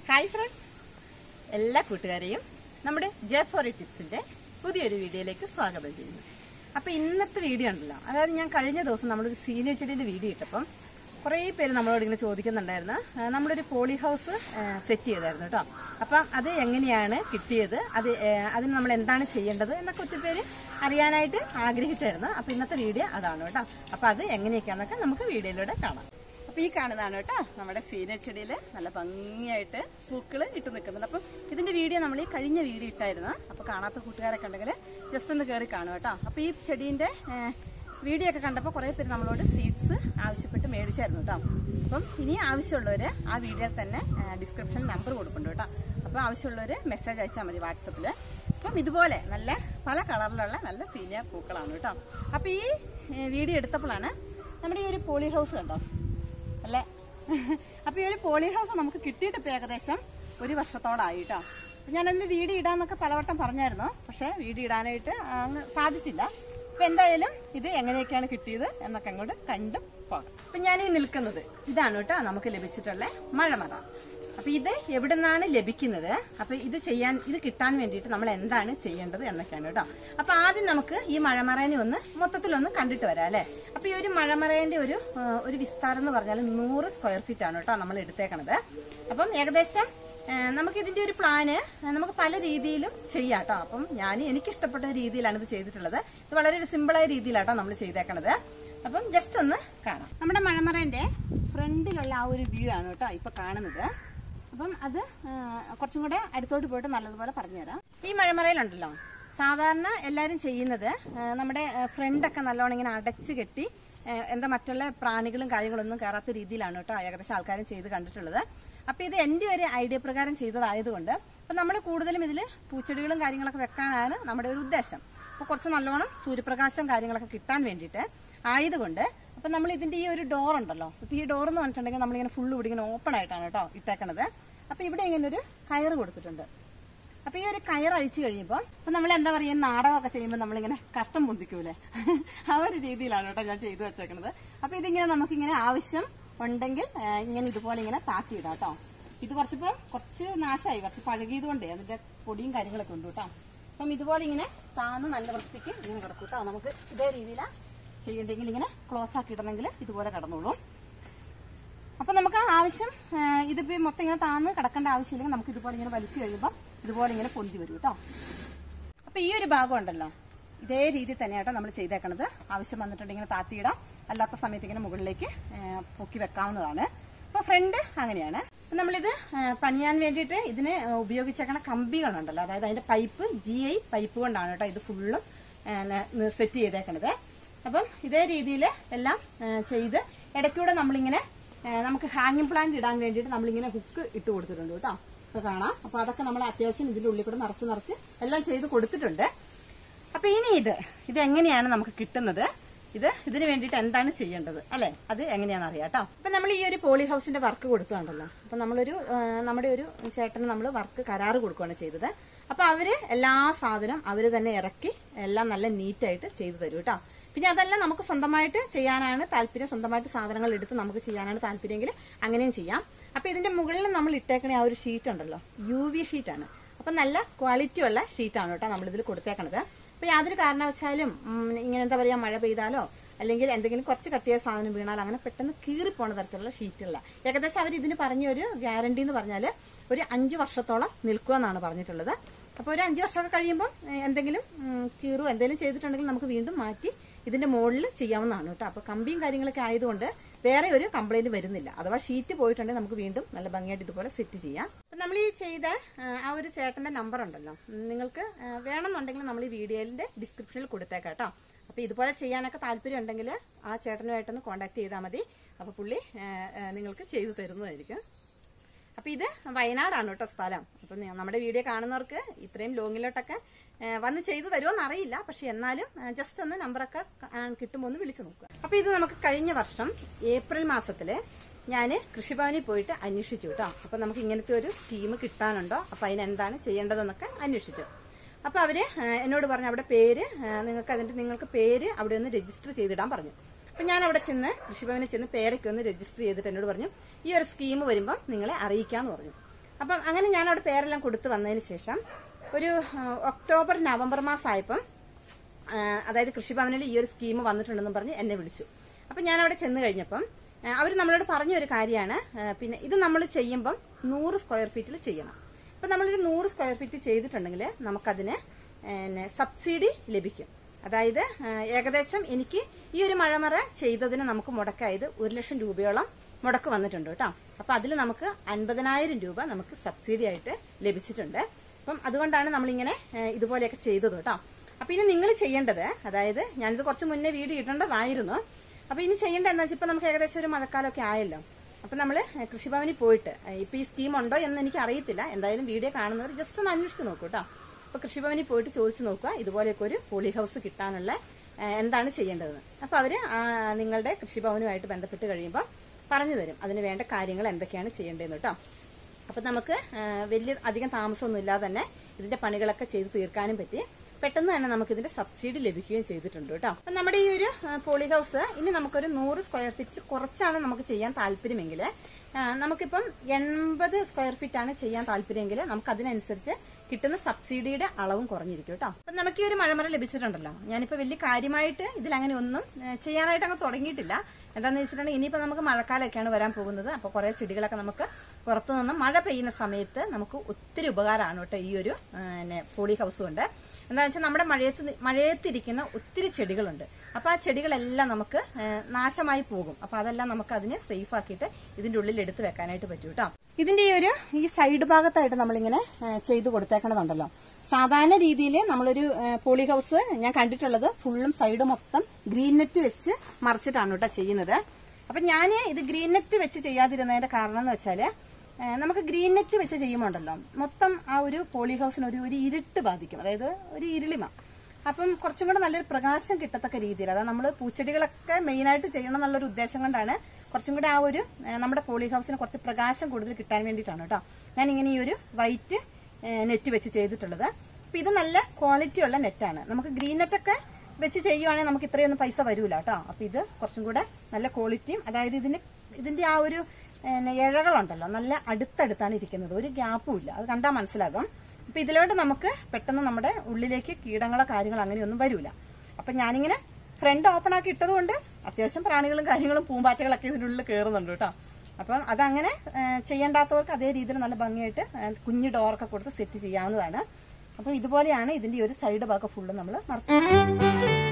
Hi friends എല്ലാ കൂട്ടുകാരെയും നമ്മുടെ ജെ ഫോർ ടിപ്സിന്റെ പുതിയൊരു വീഡിയോയിലേക്ക് സ്വാഗതം ചെയ്യുന്നു അപ്പൊ ഇന്നത്തെ വീഡിയോ ഉണ്ടല്ലോ അതായത് ഞാൻ കഴിഞ്ഞ ദിവസം നമ്മളൊരു സീനിയർ ചെടിയുടെ വീഡിയോ ഇട്ടപ്പം കുറേ പേര് നമ്മളോട് ഇങ്ങനെ ചോദിക്കുന്നുണ്ടായിരുന്നു ആ, നമ്മളൊരു പോളി ഹൗസ് സെറ്റ് ചെയ്തായിരുന്നു കേട്ടോ അപ്പം അത് എങ്ങനെയാണ് കിട്ടിയത് അത് ഏ, അതിന് നമ്മൾ എന്താണ് ചെയ്യേണ്ടത് എന്നൊക്കെ ഒത്തിരി പേര് അറിയാനായിട്ട് ആഗ്രഹിച്ചായിരുന്നു അപ്പൊ ഇന്നത്തെ വീഡിയോ അതാണ് കേട്ടോ അപ്പൊ അത് എങ്ങനെയൊക്കെയാണെന്നൊക്കെ നമുക്ക് വീഡിയോയിലൂടെ കാണാം അപ്പൊ ഈ കാണുന്നതാണ് കേട്ടോ നമ്മുടെ സീന ചെടിയിൽ നല്ല ഭംഗിയായിട്ട് പൂക്കൾ ഇട്ട് നിൽക്കുന്നുണ്ട് അപ്പം ഇതിന്റെ വീഡിയോ നമ്മൾ ഈ കഴിഞ്ഞ വീഡിയോ ഇട്ടായിരുന്നു അപ്പൊ കാണാത്ത കൂട്ടുകാരൊക്കെ ഉണ്ടെങ്കിൽ ജസ്റ്റ് ഒന്ന് കയറി കാണും കേട്ടോ അപ്പൊ ഈ ചെടീന്റെ വീഡിയോ ഒക്കെ കണ്ടപ്പോൾ കുറേ പേര് നമ്മളോട് സീഡ്സ് ആവശ്യപ്പെട്ട് മേടിച്ചായിരുന്നു കേട്ടോ അപ്പം ഇനി ആവശ്യമുള്ളവർ ആ വീഡിയോയിൽ തന്നെ ഡിസ്ക്രിപ്ഷനിൽ നമ്പർ കൊടുക്കുന്നുണ്ട് കേട്ടോ അപ്പോൾ ആവശ്യമുള്ളവർ മെസ്സേജ് അയച്ചാൽ മതി വാട്സപ്പിൽ അപ്പം ഇതുപോലെ നല്ല പല കളറിലുള്ള നല്ല സീനിയർ പൂക്കളാണ് കേട്ടോ അപ്പോൾ ഈ വീഡിയോ എടുത്തപ്പോഴാണ് നമ്മുടെ ഈ ഒരു പോളി ഹൗസ് കണ്ടോ അല്ലേ അപ്പൊ ഈ ഒരു പോളി ഹൗസ് നമുക്ക് കിട്ടിയിട്ട് ഇപ്പൊ ഏകദേശം ഒരു വർഷത്തോളായി കേട്ടോ ഞാൻ അന്ന് വീഡിയോ ഇടാന്നൊക്കെ പലവട്ടം പറഞ്ഞായിരുന്നു പക്ഷെ വീഡിയോ ഇടാനായിട്ട് അങ്ങ് സാധിച്ചില്ല അപ്പൊ എന്തായാലും ഇത് എങ്ങനെയൊക്കെയാണ് കിട്ടിയത് എന്നൊക്കെ അങ്ങോട്ട് കണ്ടു പോകാം അപ്പൊ ഞാൻ ഈ നിൽക്കുന്നത് ഇതാണ് കേട്ടോ നമുക്ക് ലഭിച്ചിട്ടുള്ള മഴമറ അപ്പൊ ഇത് എവിടെ നിന്നാണ് ലഭിക്കുന്നത് അപ്പൊ ഇത് ചെയ്യാൻ ഇത് കിട്ടാൻ വേണ്ടിയിട്ട് നമ്മൾ എന്താണ് ചെയ്യേണ്ടത് എന്നൊക്കെയാണ് കേട്ടോ അപ്പൊ ആദ്യം നമുക്ക് ഈ മഴമറേനെ ഒന്ന് മൊത്തത്തിലൊന്ന് കണ്ടിട്ട് വരാം അല്ലെ അപ്പൊ ഈ ഒരു മഴമറേന്റെ ഒരു ആ, ഒരു വിസ്താരം എന്ന് പറഞ്ഞാൽ നൂറ് സ്ക്വയർ ഫീറ്റ് ആണ് കേട്ടോ നമ്മൾ എടുത്തേക്കണത് അപ്പം ഏകദേശം ആ, നമുക്ക് ഇതിന്റെ ഒരു പ്ലാന് ആ, നമുക്ക് പല രീതിയിലും ചെയ്യാം കേട്ടോ അപ്പം ഞാൻ എനിക്ക് ഇഷ്ടപ്പെട്ട രീതിയിലാണ് ഇത് ചെയ്തിട്ടുള്ളത് ഇത് വളരെ ഒരു സിമ്പിളായ രീതിയിലാട്ടോ നമ്മൾ ചെയ്തേക്കണത് അപ്പം ജസ്റ്റ് ഒന്ന് കാണാം നമ്മുടെ മഴമറേന്റെ ഫ്രണ്ടിലുള്ള ആ ഒരു വ്യൂ ആണ് കേട്ടോ ഇപ്പൊ കാണുന്നത് അപ്പം അത് ആ, കുറച്ചും കൂടെ അടുത്തോട്ട് പോയിട്ട് നല്ലതുപോലെ പറഞ്ഞുതരാം ഈ മഴമറയിലുണ്ടല്ലോ സാധാരണ എല്ലാവരും ചെയ്യുന്നത് ആ, നമ്മുടെ ഫ്രണ്ടൊക്കെ നല്ലോണം ഇങ്ങനെ അടച്ചു കെട്ടി ആ, എന്താ മറ്റുള്ള പ്രാണികളും കാര്യങ്ങളൊന്നും കയറാത്ത രീതിയിലാണ് കേട്ടോ ഏകദേശം ആൾക്കാരും ചെയ്ത് കണ്ടിട്ടുള്ളത് അപ്പൊ ഇത് എന്റെ ഒരു ഐഡിയ പ്രകാരം ചെയ്തതായതുകൊണ്ട് അപ്പൊ നമ്മൾ കൂടുതലും ഇതിൽ പൂച്ചെടികളും കാര്യങ്ങളൊക്കെ വെക്കാനാണ് നമ്മുടെ ഒരു ഉദ്ദേശം അപ്പൊ കുറച്ച് നല്ലോണം സൂര്യപ്രകാശം കാര്യങ്ങളൊക്കെ കിട്ടാൻ വേണ്ടിയിട്ട് ആയതുകൊണ്ട് അപ്പൊ നമ്മൾ ഇതിന്റെ ഈ ഒരു ഡോർ ഉണ്ടല്ലോ ഇപ്പൊ ഈ ഡോർ എന്ന് പറഞ്ഞിട്ടുണ്ടെങ്കിൽ നമ്മളിങ്ങനെ ഫുള്ള് ഇവിടെ ഇങ്ങനെ ഓപ്പൺ ആയിട്ടാണ് കേട്ടോ ഇട്ടേക്കണത് അപ്പൊ ഇവിടെ ഇങ്ങനെ ഒരു കയറ് കൊടുത്തിട്ടുണ്ട് അപ്പൊ ഈ ഒരു കയർ അഴിച്ചു കഴിയുമ്പോൾ ഇപ്പൊ നമ്മൾ എന്താ പറയുക നാടകമൊക്കെ ചെയ്യുമ്പോൾ നമ്മളിങ്ങനെ കഷ്ടം പൊന്തിക്കൂലേ ആ ഒരു രീതിയിലാണ് കേട്ടോ ഞാൻ ചെയ്തു വെച്ചേക്കണത് അപ്പൊ ഇതിങ്ങനെ നമുക്കിങ്ങനെ ആവശ്യം ഉണ്ടെങ്കിൽ ആ, ഇങ്ങനെ ഇതുപോലെ ഇങ്ങനെ താക്കിയിടാം കേട്ടോ ഇത് കുറച്ചിപ്പം കുറച്ച് നാശമായി കുറച്ച് പഴകിയത് കൊണ്ടേ അതിന്റെ പൊടിയും കാര്യങ്ങളൊക്കെ ഉണ്ട് കേട്ടോ അപ്പം ഇതുപോലെ ഇങ്ങനെ താന്ന് നല്ല വൃത്തിക്ക് ഇങ്ങനെ കിടക്കും കേട്ടോ നമുക്ക് ഇതേ രീതിയിലാണ് ചെയ്യണ്ടെങ്കിൽ ഇങ്ങനെ ക്ലോസ് ആക്കി ഇടണമെങ്കിൽ ഇതുപോലെ കിടന്നോളൂ അപ്പൊ നമുക്ക് ആവശ്യം ആ, ഇതിപ്പോ ഈ മൊത്തം ഇങ്ങനെ താന്ന് കിടക്കേണ്ട ആവശ്യമില്ലെങ്കിൽ നമുക്ക് ഇതുപോലെ ഇങ്ങനെ വലിച്ചു കഴിയുമ്പോൾ ഇതുപോലെ ഇങ്ങനെ പൊന്തി വരും കേട്ടോ അപ്പൊ ഈ ഒരു ഭാഗം ഉണ്ടല്ലോ ഇതേ രീതിയിൽ തന്നെയാട്ടോ നമ്മൾ ചെയ്തേക്കണത് ആവശ്യം വന്നിട്ടുണ്ടെങ്കിൽ ഇങ്ങനെ താത്തിയിടാം അല്ലാത്ത സമയത്ത് ഇങ്ങനെ മുകളിലേക്ക് ആ, പൊക്കി വെക്കാവുന്നതാണ് അപ്പൊ ഫ്രണ്ട് അങ്ങനെയാണ് അപ്പൊ നമ്മളിത് ആ, പണിയാൻ വേണ്ടിയിട്ട് ഇതിന് ഉപയോഗിച്ചേക്കണ കമ്പികളുണ്ടല്ലോ അതായത് അതിന്റെ പൈപ്പ് ജി ഐ പൈപ്പ് കൊണ്ടാണ് കേട്ടോ ഇത് ഫുള്ളും സെറ്റ് ചെയ്തേക്കണത് അപ്പം ഇതേ രീതിയിൽ എല്ലാം ആ, ചെയ്ത് ഇടയ്ക്കൂടെ നമ്മളിങ്ങനെ ആ, നമുക്ക് ഹാങ്ങിങ് പ്ലാന്റ് ഇടാൻ വേണ്ടിയിട്ട് നമ്മളിങ്ങനെ ഹുക്ക് ഇട്ട് കൊടുത്തിട്ടുണ്ട് കേട്ടോ അപ്പൊ കാണാം അപ്പൊ അതൊക്കെ നമ്മൾ അത്യാവശ്യം ഇതിന്റെ ഉള്ളിൽ കൂടെ നിറച്ച് നിറച്ച് എല്ലാം ചെയ്ത് കൊടുത്തിട്ടുണ്ട് അപ്പൊ ഇനി ഇത് ഇത് എങ്ങനെയാണ് നമുക്ക് കിട്ടുന്നത് ഇത് ഇതിന് വേണ്ടിയിട്ട് എന്താണ് ചെയ്യേണ്ടത് അല്ലെ അത് എങ്ങനെയാണെന്ന് അറിയാം കേട്ടോ അപ്പൊ നമ്മൾ ഈ ഒരു പോളി ഹൗസിന്റെ വർക്ക് കൊടുത്തതുണ്ടല്ലോ അപ്പൊ നമ്മളൊരു ആ, നമ്മുടെ ഒരു ചേട്ടന് നമ്മൾ വർക്ക് കരാറ് കൊടുക്കുകയാണ് ചെയ്തത് അപ്പൊ അവര് എല്ലാ സാധനം അവര് തന്നെ ഇറക്കി എല്ലാം നല്ല നീറ്റായിട്ട് ചെയ്തു തരും കേട്ടോ പിന്നെ അതല്ല നമുക്ക് സ്വന്തമായിട്ട് ചെയ്യാനാണ് താല്പര്യം സ്വന്തമായിട്ട് സാധനങ്ങൾ എടുത്ത് നമുക്ക് ചെയ്യാനാണ് താല്പര്യമെങ്കിൽ അങ്ങനെയും ചെയ്യാം അപ്പൊ ഇതിന്റെ മുകളിൽ നമ്മൾ ഇട്ടേക്കണ ആ ഒരു ഷീറ്റ് ഉണ്ടല്ലോ യു വി ഷീറ്റാണ് അപ്പൊ നല്ല ക്വാളിറ്റി ഉള്ള ഷീറ്റാണ് കേട്ടോ നമ്മൾ ഇതിൽ കൊടുത്തേക്കണത് അപ്പൊ യാതൊരു കാരണവശാലും ഉം, ഇങ്ങനെ എന്താ പറയാ മഴ പെയ്താലോ അല്ലെങ്കിൽ എന്തെങ്കിലും കുറച്ച് കട്ടിയ സാധനം വീണാൽ അങ്ങനെ പെട്ടെന്ന് കീറിപ്പോണ തരത്തിലുള്ള ഷീറ്റല്ല ഏകദേശം അവർ ഇതിന് പറഞ്ഞ ഒരു ഗ്യാരണ്ടി എന്ന് പറഞ്ഞാൽ ഒരു അഞ്ച് വർഷത്തോളം നിൽക്കുമെന്നാണ് പറഞ്ഞിട്ടുള്ളത് അപ്പോൾ ഒരു അഞ്ച് വർഷം കഴിയുമ്പോൾ ഏഹ്, എന്തെങ്കിലും ഉം, കീറോ എന്തെങ്കിലും ചെയ്തിട്ടുണ്ടെങ്കിൽ നമുക്ക് വീണ്ടും മാറ്റി ഇതിന്റെ മുകളിൽ ചെയ്യാവുന്നതാണ് കേട്ടോ അപ്പൊ കമ്പിയും കാര്യങ്ങളൊക്കെ ആയതുകൊണ്ട് വേറെ ഒരു കംപ്ലൈന്റ് വരുന്നില്ല അഥവാ ഷീറ്റ് പോയിട്ടുണ്ടെങ്കിൽ നമുക്ക് വീണ്ടും നല്ല ഭംഗിയായിട്ട് ഇതുപോലെ സെറ്റ് ചെയ്യാം അപ്പൊ നമ്മൾ ഈ ചെയ്ത ആ, ആ ഒരു ചേട്ടന്റെ നമ്പർ ഉണ്ടല്ലോ ഉം, നിങ്ങൾക്ക് ആ, വേണമെന്നുണ്ടെങ്കിൽ നമ്മൾ ഈ വീഡിയോയിന്റെ ഡിസ്ക്രിപ്ഷനിൽ കൊടുത്തേക്കാം കേട്ടോ അപ്പൊ ഇതുപോലെ ചെയ്യാനൊക്കെ താല്പര്യം ഉണ്ടെങ്കിൽ ആ ചേട്ടനുമായിട്ടൊന്ന് കോൺടാക്ട് ചെയ്താൽ മതി അപ്പൊ പുള്ളി ആ, ആ, നിങ്ങൾക്ക് ചെയ്തു തരുന്നതായിരിക്കും അപ്പൊ ഇത് വയനാടാണ് കേട്ടോ സ്ഥലം അപ്പൊ നി- നമ്മുടെ വീഡിയോ കാണുന്നവർക്ക് ഇത്രയും ലോങ്ങിലോട്ടൊക്കെ ഏ, വന്ന് ചെയ്തു തരുമോന്ന് അറിയില്ല പക്ഷെ എന്നാലും ജസ്റ്റ് ഒന്ന് നമ്പറൊക്കെ കിട്ടുമ്പോൾ ഒന്ന് വിളിച്ചു നോക്കുക അപ്പൊ ഇത് നമുക്ക് കഴിഞ്ഞ വർഷം ഏപ്രിൽ മാസത്തില് ഞാൻ കൃഷിഭവനിൽ പോയിട്ട് അന്വേഷിച്ചു കേട്ടോ അപ്പൊ നമുക്ക് ഇങ്ങനത്തെ ഒരു സ്കീം കിട്ടാനുണ്ടോ അപ്പൊ അതിനെന്താണ് ചെയ്യേണ്ടതെന്നൊക്കെ അന്വേഷിച്ചു അപ്പൊ അവര് ഏ, എന്നോട് പറഞ്ഞു അവിടെ പേര് ഏ, നിങ്ങൾക്ക് അതിന്റെ നിങ്ങൾക്ക് പേര് അവിടെ ഒന്ന് രജിസ്റ്റർ ചെയ്തിടാൻ പറഞ്ഞു അപ്പൊ ഞാൻ അവിടെ ചെന്ന് കൃഷിഭവനിൽ ചെന്ന് പേരൊക്കെ ഒന്ന് രജിസ്റ്റർ ചെയ്തിട്ട് എന്നോട് പറഞ്ഞു ഈ ഒരു സ്കീം വരുമ്പോൾ നിങ്ങളെ അറിയിക്കാന്ന് പറഞ്ഞു അപ്പം അങ്ങനെ ഞാൻ അവിടെ പേരെല്ലാം കൊടുത്തു വന്നതിന് ശേഷം ഒരു ആ, ഒക്ടോബർ നവംബർ മാസമായപ്പം ആ, അതായത് കൃഷിഭവനിൽ ഈ ഒരു സ്കീം വന്നിട്ടുണ്ടെന്നും പറഞ്ഞ് എന്നെ വിളിച്ചു അപ്പം ഞാൻ അവിടെ ചെന്ന് കഴിഞ്ഞപ്പം അവർ നമ്മളോട് പറഞ്ഞ ഒരു കാര്യമാണ് ആ, പിന്നെ ഇത് നമ്മൾ ചെയ്യുമ്പം നൂറ് സ്ക്വയർ ഫീറ്റിൽ ചെയ്യണം അപ്പം നമ്മളൊരു നൂറ് സ്ക്വയർ ഫീറ്റ് ചെയ്തിട്ടുണ്ടെങ്കിൽ നമുക്കതിന് പിന്നെ സബ്സിഡി ലഭിക്കും അതായത് ആ, ഏകദേശം എനിക്ക് ഈ ഒരു മഴമറ ചെയ്തതിന് നമുക്ക് മുടക്കായത് ഒരു ലക്ഷം രൂപയോളം മുടക്ക് വന്നിട്ടുണ്ട് കേട്ടോ അപ്പൊ അതിൽ നമുക്ക് അൻപതിനായിരം രൂപ നമുക്ക് സബ്സിഡി ആയിട്ട് ലഭിച്ചിട്ടുണ്ട് അപ്പം അതുകൊണ്ടാണ് നമ്മളിങ്ങനെ ആ, ഇതുപോലെയൊക്കെ ചെയ്തത് കേട്ടോ അപ്പൊ ഇനി നിങ്ങൾ ചെയ്യേണ്ടത് അതായത് ഞാനിത് കുറച്ച് മുന്നേ വീഡിയോ ഇടേണ്ടതായിരുന്നു അപ്പൊ ഇനി ചെയ്യേണ്ട എന്താ വെച്ചാൽ ഇപ്പൊ നമുക്ക് ഏകദേശം ഒരു മഴക്കാലമൊക്കെ ആയല്ലോ അപ്പൊ നമ്മള് കൃഷിഭവനിൽ പോയിട്ട് ഏ, ഇപ്പൊ ഈ സ്കീം ഉണ്ടോ എന്ന് എനിക്ക് അറിയത്തില്ല എന്തായാലും വീഡിയോ കാണുന്നവർ ജസ്റ്റ് ഒന്ന് അന്വേഷിച്ച് നോക്കൂ കേട്ടോ അപ്പൊ കൃഷിഭവനിൽ പോയിട്ട് ചോദിച്ചു നോക്കുക ഇതുപോലെയൊക്കെ ഒരു പോളി ഹൗസ് കിട്ടാനുള്ള ഏ, എന്താണ് ചെയ്യേണ്ടതെന്ന് അപ്പൊ അവര് ആ, നിങ്ങളുടെ കൃഷിഭവനുമായിട്ട് ബന്ധപ്പെട്ട് കഴിയുമ്പോൾ പറഞ്ഞു തരും അതിന് വേണ്ട കാര്യങ്ങൾ എന്തൊക്കെയാണ് ചെയ്യേണ്ടതെന്ന് കേട്ടോ അപ്പൊ നമുക്ക് ആ, വലിയ അധികം താമസമൊന്നും ഇല്ലാതെ തന്നെ ഇതിന്റെ പണികളൊക്കെ ചെയ്ത് തീർക്കാനും പറ്റി പെട്ടെന്ന് തന്നെ നമുക്ക് ഇതിന്റെ സബ്സിഡി ലഭിക്കുകയും ചെയ്തിട്ടുണ്ട് കേട്ടോ അപ്പൊ നമ്മുടെ ഈ ഒരു ആ, പോളി ഹൗസ് ഇനി നമുക്കൊരു നൂറ് സ്ക്വയർ ഫീറ്റിൽ കുറച്ചാണ് നമുക്ക് ചെയ്യാൻ താല്പര്യമെങ്കിൽ ആ, നമുക്കിപ്പം എൺപത് സ്ക്വയർ ഫീറ്റ് ആണ് ചെയ്യാൻ താല്പര്യമെങ്കിൽ നമുക്ക് അതിനനുസരിച്ച് കിട്ടുന്ന സബ്സിഡിയുടെ അളവും കുറഞ്ഞിരിക്കും കേട്ടോ അപ്പൊ നമുക്ക് ഈ ഒരു മഴമറ ലഭിച്ചിട്ടുണ്ടല്ലോ ഞാനിപ്പോ വലിയ കാര്യമായിട്ട് ഇതിൽ അങ്ങനെ ഒന്നും ഏ, ചെയ്യാനായിട്ട് അങ്ങ് തുടങ്ങിയിട്ടില്ല എന്താന്ന് വെച്ചിട്ടുണ്ടെങ്കിൽ ഇനിയിപ്പോ നമുക്ക് മഴക്കാലമൊക്കെയാണ് വരാൻ പോകുന്നത് അപ്പൊ കുറെ ചെടികളൊക്കെ നമുക്ക് പുറത്തു നിന്ന് മഴ പെയ്യുന്ന സമയത്ത് നമുക്ക് ഒത്തിരി ഉപകാരമാണ് കേട്ടോ ഈ ഒരു ആ, പിന്നെ പോളി ഹൗസ് കൊണ്ട് എന്താണെന്ന് വെച്ചാൽ നമ്മുടെ മഴയത്ത് നി- മഴയത്തിരിക്കുന്ന ഒത്തിരി ചെടികളുണ്ട് അപ്പൊ ആ ചെടികളെല്ലാം നമുക്ക് ആ, നാശമായി പോകും അപ്പൊ അതെല്ലാം നമുക്ക് അതിനെ സേഫ് ആക്കിയിട്ട് ഇതിന്റെ ഉള്ളിൽ എടുത്ത് വെക്കാനായിട്ട് പറ്റും കേട്ടോ ഇതിന്റെ ഈ ഒരു ഈ സൈഡ് ഭാഗത്തായിട്ട് നമ്മളിങ്ങനെ ആ, ചെയ്തു കൊടുത്തേക്കണതുണ്ടല്ലോ സാധാരണ രീതിയിൽ നമ്മളൊരു ആ, പോളി ഹൗസ് ഞാൻ കണ്ടിട്ടുള്ളത് ഫുള്ളും സൈഡ് മൊത്തം ഗ്രീൻ നെറ്റ് വെച്ച് മറിച്ചിട്ടാണ് കേട്ടോ ചെയ്യുന്നത് അപ്പൊ ഞാൻ ഇത് ഗ്രീൻ നെറ്റ് വെച്ച് ചെയ്യാതിരുന്നതിന്റെ കാരണം എന്ന് വെച്ചാല് ആ, നമുക്ക് ഗ്രീൻ നെറ്റ് വെച്ച് ചെയ്യുമ്പോണ്ടല്ലോ മൊത്തം ആ ഒരു പോളി ഹൗസിന് ഒരു ഒരു ഇരുട്ട് ബാധിക്കും അതായത് ഒരു ഇരുളിമ അപ്പം കുറച്ചും കൂടെ നല്ലൊരു പ്രകാശം കിട്ടത്തക്ക രീതിയിൽ അതായത് നമ്മൾ പൂച്ചെടികളൊക്കെ മെയിനായിട്ട് ചെയ്യണം എന്നുള്ളൊരു ഉദ്ദേശം കൊണ്ടാണ് കുറച്ചും കൂടെ ആ ഒരു ആ, നമ്മുടെ പോളി ഹൗസിന് കുറച്ച് പ്രകാശം കൂടുതൽ കിട്ടാൻ വേണ്ടിയിട്ടാണ് കേട്ടോ ഞാൻ ഇങ്ങനെ ഈ ഒരു വൈറ്റ് നെറ്റ് വെച്ച് ചെയ്തിട്ടുള്ളത് അപ്പൊ ഇത് നല്ല ക്വാളിറ്റി ഉള്ള നെറ്റാണ് നമുക്ക് ഗ്രീൻ നെറ്റൊക്കെ വെച്ച് ചെയ്യുവാണെങ്കിൽ നമുക്ക് ഇത്രയൊന്നും പൈസ വരൂല കേട്ടോ അപ്പൊ ഇത് കുറച്ചും കൂടെ നല്ല ക്വാളിറ്റിയും അതായത് ഇതിന് ഇതിന്റെ ആ ഒരു പിന്നെ, ഇഴകളുണ്ടല്ലോ നല്ല അടുത്തടുത്താണ് ഇരിക്കുന്നത് ഒരു ഗ്യാപ്പും ഇല്ല അത് കണ്ടാൽ മനസ്സിലാകും അപ്പൊ ഇതിലോട്ട് നമുക്ക് പെട്ടെന്ന് നമ്മുടെ ഉള്ളിലേക്ക് കീടങ്ങളോ കാര്യങ്ങളോ അങ്ങനെയൊന്നും വരൂല അപ്പൊ ഞാനിങ്ങനെ ഫ്രണ്ട് ഓപ്പൺ ആക്കി ഇട്ടതുകൊണ്ട് അത്യാവശ്യം പ്രാണികളും കാര്യങ്ങളും പൂമ്പാറ്റകളൊക്കെ ഇതിനുള്ളിൽ കയറുന്നുണ്ട് കേട്ടോ അപ്പം അതങ്ങനെ ആ, ചെയ്യേണ്ടാത്തവർക്ക് അതേ രീതിയിൽ നല്ല ഭംഗിയായിട്ട് ആ, കുഞ്ഞു ഡോറൊക്കെ കൊടുത്ത് സെറ്റ് ചെയ്യാവുന്നതാണ് അപ്പം ഇതുപോലെയാണ് ഇതിന്റെ ഈ ഒരു സൈഡ് ഭാഗം ഫുള്ള് നമ്മൾ മറച്ചു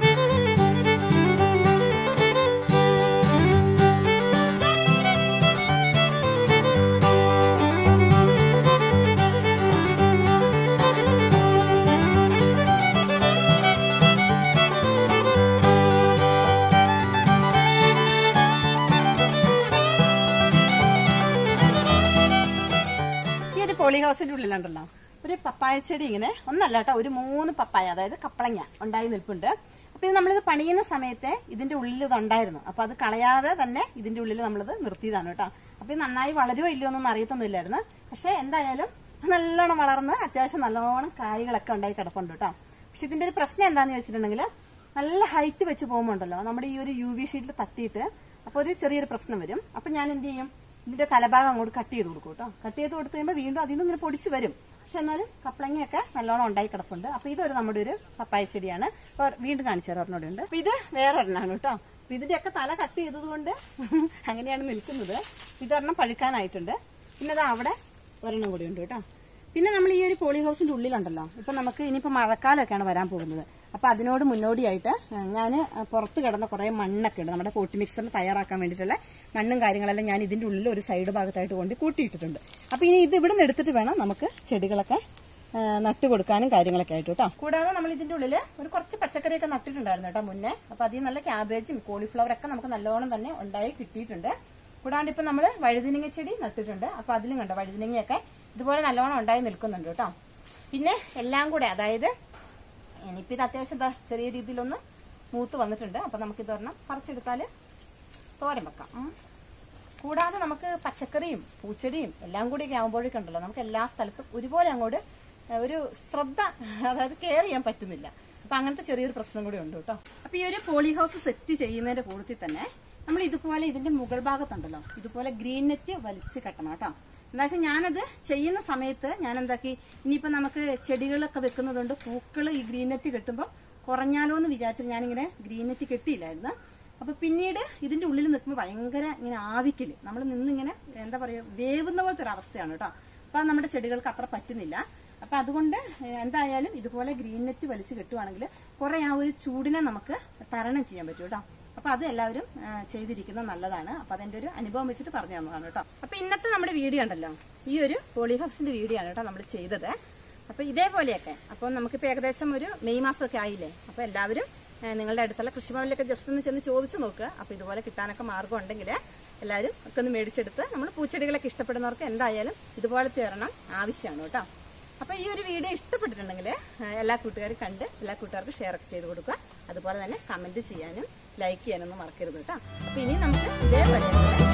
ഈ ഒരു പോളി ഹൗസിന്റെ ഉള്ളിലുണ്ടല്ലോ ഒരു പപ്പായ ചെടി ഇങ്ങനെ ഒന്നല്ല കേട്ടോ ഒരു മൂന്ന് പപ്പായ അതായത് കപ്പളങ്ങ ഉണ്ടായി നിൽപ്പുണ്ട് അപ്പൊ ഇത് നമ്മളിത് പണിയുന്ന സമയത്ത് ഇതിന്റെ ഉള്ളിൽ ഇത് ഉണ്ടായിരുന്നു അപ്പൊ അത് കളയാതെ തന്നെ ഇതിന്റെ ഉള്ളിൽ നമ്മളിത് നിർത്തിയതാണ് കേട്ടോ അപ്പൊ ഇത് നന്നായി വളരുമോ ഇല്ലയോ എന്നൊന്നും അറിയത്തൊന്നുമില്ലായിരുന്നു പക്ഷെ എന്തായാലും നല്ലോണം വളർന്ന് അത്യാവശ്യം നല്ലോണം കായ്കളൊക്കെ ഉണ്ടായി കിടപ്പുണ്ട് കേട്ടോ പക്ഷെ ഇതിന്റെ ഒരു പ്രശ്നം എന്താന്ന് വെച്ചിട്ടുണ്ടെങ്കിൽ നല്ല ഹൈറ്റ് വെച്ച് പോകുമ്പോണ്ടല്ലോ നമ്മുടെ ഈ ഒരു യു വി ഷീറ്റിൽ തട്ടിയിട്ട് അപ്പൊ ഒരു ചെറിയൊരു പ്രശ്നം വരും അപ്പൊ ഞാൻ എന്ത് ചെയ്യും ഇതിന്റെ തലഭാഗം അങ്ങോട്ട് കട്ട് ചെയ്ത് കൊടുക്കും കേട്ടോ കട്ട് ചെയ്ത് കൊടുത്തു കഴിയുമ്പോൾ വീണ്ടും അതിൽ നിന്ന് ഇങ്ങനെ പൊടിച്ച് വരും പക്ഷെ എന്നാലും കപ്പളങ്ങയൊക്കെ നല്ലോണം ഉണ്ടായി കിടപ്പുണ്ട് അപ്പൊ ഇതൊരു നമ്മുടെ ഒരു പപ്പായ ചെടിയാണ് അപ്പൊ വീണ്ടും കാണിച്ചു തരാം ഒരെണ്ണം ഉണ്ട് അപ്പൊ ഇത് വേറൊരെണ്ണാണ് കേട്ടോ അപ്പൊ ഇതിന്റെയൊക്കെ തല കട്ട് ചെയ്തത് കൊണ്ട് അങ്ങനെയാണ് നിൽക്കുന്നത് ഇതൊരെണ്ണം പഴുക്കാനായിട്ടുണ്ട് പിന്നെ അത് അവിടെ ഒരെണ്ണം കൂടി ഉണ്ട് കേട്ടോ പിന്നെ നമ്മൾ ഈ ഒരു പോളി ഹൗസിന്റെ ഉള്ളിലുണ്ടല്ലോ ഇപ്പൊ നമുക്ക് ഇനിയിപ്പോ മഴക്കാലമൊക്കെയാണ് വരാൻ പോകുന്നത് അപ്പൊ അതിനോട് മുന്നോടിയായിട്ട് ഞാൻ പുറത്ത് കിടന്ന കുറെ മണ്ണൊക്കെ ഉണ്ട് നമ്മുടെ പോട്ടി മിക്സറിൽ തയ്യാറാക്കാൻ വേണ്ടിയിട്ടുള്ള മണ്ണും കാര്യങ്ങളെല്ലാം ഞാൻ ഇതിന്റെ ഉള്ളിൽ ഒരു സൈഡ് ഭാഗത്തായിട്ട് കൊണ്ട് കൂട്ടിയിട്ടിട്ടുണ്ട് അപ്പൊ ഇനി ഇത് ഇവിടെ നിന്ന് എടുത്തിട്ട് വേണം നമുക്ക് ചെടികളൊക്കെ ആ, നട്ടു കൊടുക്കാനും കാര്യങ്ങളൊക്കെ ആയിട്ട് കേട്ടോ കൂടാതെ നമ്മൾ ഇതിന്റെ ഉള്ളിൽ ഒരു കുറച്ച് പച്ചക്കറിയൊക്കെ നട്ടിട്ടുണ്ടായിരുന്നു കേട്ടോ മുന്നേ അപ്പൊ അതിൽ നല്ല ക്യാബേജും കോളിഫ്ലവർ ഒക്കെ നമുക്ക് നല്ലോണം തന്നെ ഉണ്ടായി കിട്ടിയിട്ടുണ്ട് കൂടാണ്ട് ഇപ്പൊ നമ്മൾ വഴുതിനങ്ങ ചെടി നട്ടിട്ടുണ്ട് അപ്പൊ അതിലും കണ്ടോ വഴുതിനങ്ങയൊക്കെ ഇതുപോലെ നല്ലോണം ഉണ്ടായി നിൽക്കുന്നുണ്ട് കേട്ടോ പിന്നെ എല്ലാം കൂടെ അതായത് ഇനിയിപ്പോ ഇത് അത്യാവശ്യം ദാ ചെറിയ രീതിയിലൊന്ന് മൂത്ത് വന്നിട്ടുണ്ട് അപ്പൊ നമുക്ക് ഇതൊരെണ്ണം പറിച്ചെടുത്താല് തോരൻ വെക്കാം ഉം. കൂടാതെ നമുക്ക് പച്ചക്കറിയും പൂച്ചെടിയും എല്ലാം കൂടി ഒക്കെ ആകുമ്പോഴേക്കുണ്ടല്ലോ നമുക്ക് എല്ലാ സ്ഥലത്തും ഒരുപോലെ അങ്ങോട്ട് ഏഹ്, ഒരു ശ്രദ്ധ അതായത് കെയർ ചെയ്യാൻ പറ്റുന്നില്ല അപ്പൊ അങ്ങനത്തെ ചെറിയൊരു പ്രശ്നം കൂടി ഉണ്ട് കേട്ടോ അപ്പൊ ഈ ഒരു പോളി ഹൗസ് സെറ്റ് ചെയ്യുന്നതിന്റെ കൂട്ടത്തിൽ തന്നെ നമ്മൾ ഇതുപോലെ ഇതിന്റെ മുകൾ ഭാഗത്തുണ്ടല്ലോ ഇതുപോലെ ഗ്രീൻ നെറ്റ് വലിച്ചു കെട്ടണം കേട്ടോ എന്താ വെച്ചാൽ ഞാനത് ചെയ്യുന്ന സമയത്ത് ഞാൻ എന്താക്കി ഇനിയിപ്പോ നമുക്ക് ചെടികളൊക്കെ വെക്കുന്നതുകൊണ്ട് പൂക്കൾ ഈ ഗ്രീൻ നെറ്റ് കെട്ടുമ്പോൾ കുറഞ്ഞാലോ എന്ന് വിചാരിച്ചിട്ട് ഞാനിങ്ങനെ ഗ്രീൻ നെറ്റ് കെട്ടിയില്ലായിരുന്നു അപ്പൊ പിന്നീട് ഇതിന്റെ ഉള്ളിൽ നിൽക്കുമ്പോൾ ഭയങ്കര ഇങ്ങനെ ആവിക്കല് നമ്മൾ നിന്നിങ്ങനെ എന്താ പറയുക വേവുന്ന പോലത്തെ ഒരു അവസ്ഥയാണ് കേട്ടോ അപ്പൊ അത് നമ്മുടെ ചെടികൾക്ക് അത്ര പറ്റുന്നില്ല അപ്പൊ അതുകൊണ്ട് ഏഹ്, എന്തായാലും ഇതുപോലെ ഗ്രീൻ നെറ്റ് വലിച്ചു കെട്ടുവാണെങ്കിൽ കുറെ ആ ഒരു ചൂടിനെ നമുക്ക് തരണം ചെയ്യാൻ പറ്റും കേട്ടോ അപ്പൊ അത് എല്ലാവരും ആ, ചെയ്തിരിക്കുന്നത് നല്ലതാണ് അപ്പൊ അതെന്റെ ഒരു അനുഭവം വെച്ചിട്ട് പറഞ്ഞു തന്നതാണ് കേട്ടോ അപ്പൊ ഇന്നത്തെ നമ്മുടെ വീഡിയോ ഉണ്ടല്ലോ ഈ ഒരു പോളി ഹൗസിന്റെ വീഡിയോ ആണ് കേട്ടോ നമ്മൾ ചെയ്തത് അപ്പൊ ഇതേപോലെയൊക്കെ അപ്പൊ നമുക്കിപ്പോ ഏകദേശം ഒരു മെയ് മാസമൊക്കെ ആയില്ലേ അപ്പൊ എല്ലാവരും ആ, നിങ്ങളുടെ അടുത്തുള്ള കൃഷിഭവനിലൊക്കെ ജസ്റ്റ് ഒന്ന് ചെന്ന് ചോദിച്ചു നോക്കുക അപ്പൊ ഇതുപോലെ കിട്ടാനൊക്കെ മാർഗം ഉണ്ടെങ്കിൽ എല്ലാവരും ഒക്കെ ഒന്ന് മേടിച്ചെടുത്ത് നമ്മൾ പൂച്ചെടികളൊക്കെ ഇഷ്ടപ്പെടുന്നവർക്ക് എന്തായാലും ഇതുപോലത്തെ ഒരെണ്ണം ആവശ്യമാണ് കേട്ടോ അപ്പൊ ഈ ഒരു വീഡിയോ ഇഷ്ടപ്പെട്ടിട്ടുണ്ടെങ്കിൽ എല്ലാ കൂട്ടുകാരും കണ്ട് എല്ലാ കൂട്ടുകാർക്കും ഷെയർ ഒക്കെ ചെയ്ത് കൊടുക്കുക അതുപോലെ തന്നെ കമന്റ് ചെയ്യാനും ലൈക്ക് ചെയ്യാനൊന്നും മറക്കരുത് കേട്ടോ അപ്പൊ ഇനി നമുക്ക് ഇതേപോലെ